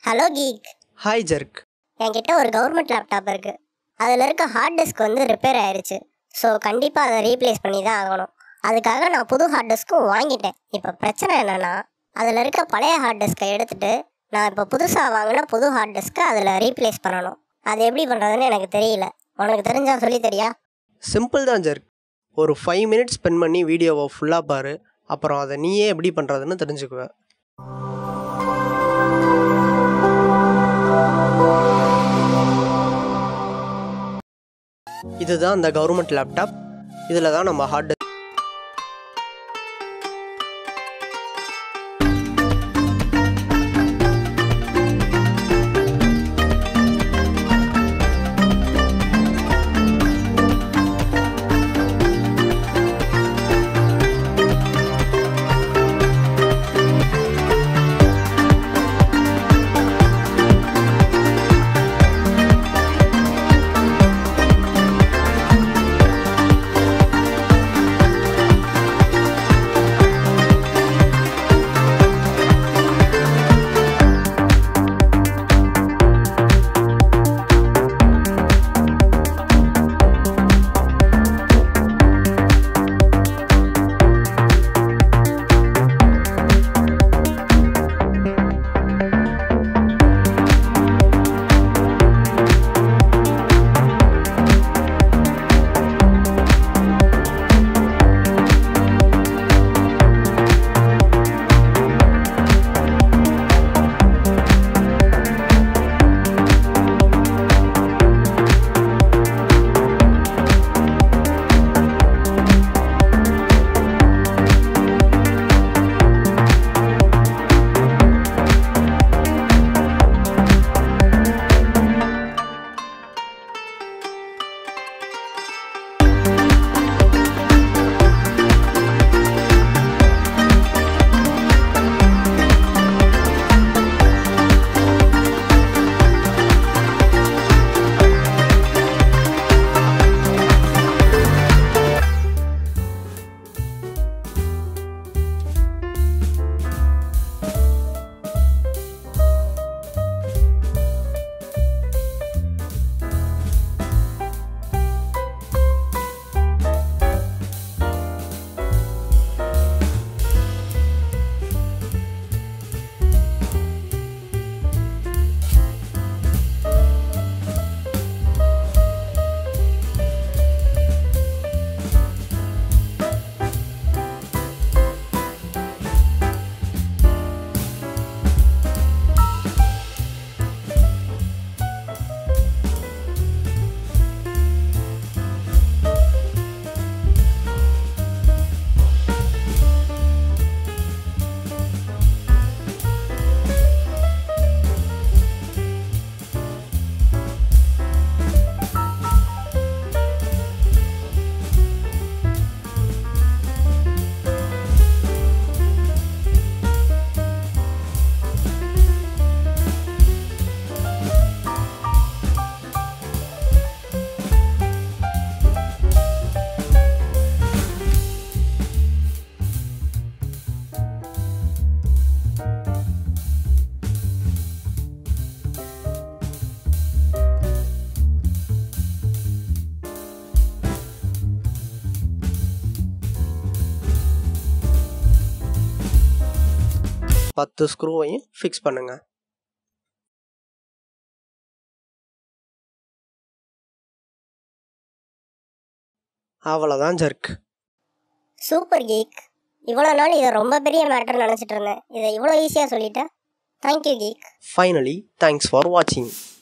hello geek hi jerk என்கிட்ட ஒரு government laptop இருக்கு அதில் இருக்க ஹார்ட் டிஸ்க் வந்து ரிப்பேர் ஆயிருச்சு ஸோ கண்டிப்பாக அதை ரீப்ளேஸ் பண்ணி தான் ஆகணும் அதுக்காக நான் புது ஹார்ட் டிஸ்க்கும் வாங்கிட்டேன் இப்போ பிரச்சனை என்னன்னா அதில் இருக்க பழைய ஹார்ட் டிஸ்கை எடுத்துட்டு நான் இப்போ புதுசாக வாங்கின புது ஹார்ட் டிஸ்க்கை அதில் ரீப்ளேஸ் பண்ணணும் அது எப்படி பண்ணுறதுன்னு எனக்கு தெரியல உனக்கு தெரிஞ்சா சொல்லி தெரியா சிம்பிள் தான் ஜர்க் ஒரு ஃபைவ் மினிட்ஸ் ஸ்பெண்ட் பண்ணி வீடியோவை ஃபுல்லாக பாரு அப்புறம் அதை நீயே எப்படி பண்ணுறதுன்னு தெரிஞ்சுக்குவேன் இதுதான் அந்த கவர்மெண்ட் லேப்டாப் இதில் தான் நம்ம ஹார்ட் பத்து ஸ்க்ரூவையும் ஃபிக்ஸ் பண்ணுங்கள் அவ்வளோதான் ஜர்க் சூப்பர் கீக் இவ்வளோ நாள் இதை ரொம்ப பெரிய மேட்டர் நினச்சிட்டு இருந்தேன் இதை இவ்வளோ ஈஸியாக சொல்லிட்டேன் thank you geek finally thanks for வாட்சிங்